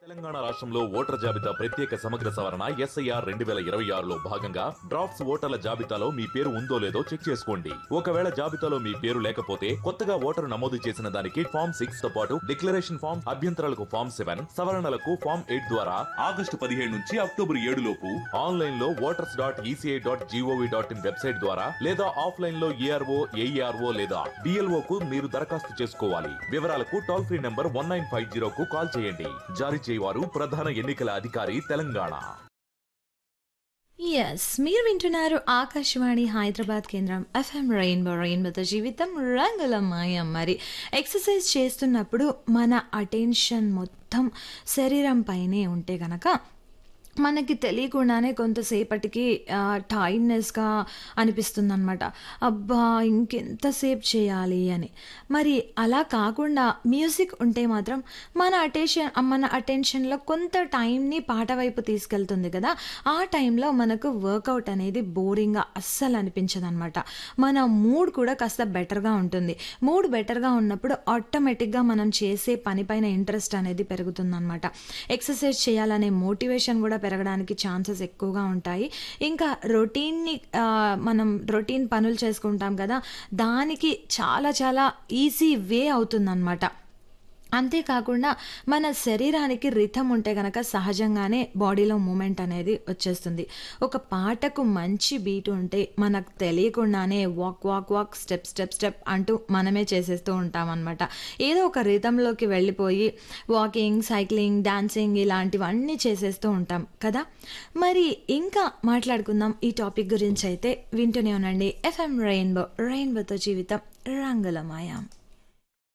తెలంగాణ రాష్ట్రంలో ఓటర్ జాబితా ప్రత్యేక సమగ్ర సవరణ ఎస్ఐఆర్ రెండు వేల ఇరవై ఆరులో భాగంగా డ్రాఫ్ట్స్ ఓటర్ల జాబితాలో మీ పేరు ఉందో లేదో చెక్ చేసుకోండి ఒకవేళ జాబితాలో మీ పేరు లేకపోతే కొత్తగా ఓటరు నమోదు చేసిన దానికి ఫామ్ సిక్స్ తో పాటు డిక్లరేషన్ ఫామ్ అభ్యంతరాలకు ఫామ్ సెవెన్ సవరణలకు ఫామ్ ఎయిట్ ద్వారా ఆగస్టు పదిహేడు నుంచి అక్టోబర్ ఏడు లోపు ఆన్లైన్ లో voters dot ECI dot G O V dot in website ద్వారా లేదా ఆఫ్లైన్ లో ఏఆర్ఓ ఏఈఆర్ఓ లేదా డిఎల్ఓ కు మీరు దరఖాస్తు చేసుకోవాలి వివరాలకు toll free number one nine five జీరోకు కాల్ చేయండి జారీ చేయవారు ప్రధాన ఎన్నికల అధికారి తెలంగాణ ఎస్ మీరు వింటున్నారు ఆకాశవాణి హైదరాబాద్ కేంద్రం ఎఫ్ఎం రెయిన్బో రెయిన్బోతో జీవితం రంగుల మాయం మరి ఎక్సర్సైజ్ చేస్తున్నప్పుడు మన అటెన్షన్ మొత్తం శరీరం పైనే ఉంటే గనక మనకి తెలియకుండానే కొంతసేపటికి టైర్డ్నెస్గా అనిపిస్తుంది అనమాట అబ్బా ఇంకెంతసేపు చేయాలి అని మరి అలా కాకుండా మ్యూజిక్ ఉంటే మాత్రం మన అటెన్షన్ మన అటెన్షన్లో కొంత టైంని పాట వైపు తీసుకెళ్తుంది కదా ఆ టైంలో మనకు వర్కౌట్ అనేది బోరింగ్గా అస్సలు అనిపించదు అనమాట మన మూడ్ కూడా కాస్త బెటర్గా ఉంటుంది మూడ్ బెటర్గా ఉన్నప్పుడు ఆటోమేటిక్గా మనం చేసే పనిపైన ఇంట్రెస్ట్ అనేది పెరుగుతుందన్నమాట ఎక్సర్సైజ్ చేయాలనే మోటివేషన్ కూడా పెరగడానికి ఛాన్సెస్ ఎక్కువగా ఉంటాయి ఇంకా రొటీన్ని ఆ, మనం రొటీన్ పనులు చేసుకుంటాం కదా దానికి చాలా చాలా ఈజీ వే అవుతుందన్నమాట అంతేకాకుండా మన శరీరానికి రిథం ఉంటే గనక సహజంగానే బాడీలో మూమెంట్ అనేది వచ్చేస్తుంది ఒక పాటకు మంచి బీట్ ఉంటే మనకు తెలియకుండానే walk walk walk step step step అంటూ మనమే చేసేస్తూ ఉంటాం అనమాట ఏదో ఒక రిథంలోకి వెళ్ళిపోయి వాకింగ్ సైక్లింగ్ డాన్సింగ్ ఇలాంటివన్నీ చేసేస్తూ ఉంటాం కదా మరి ఇంకా మాట్లాడుకుందాం ఈ టాపిక్ గురించి అయితే వింటూనే ఉండండి ఎఫ్ఎం రెయిన్బో రెయిన్బోతో జీవితం రంగుల మాయం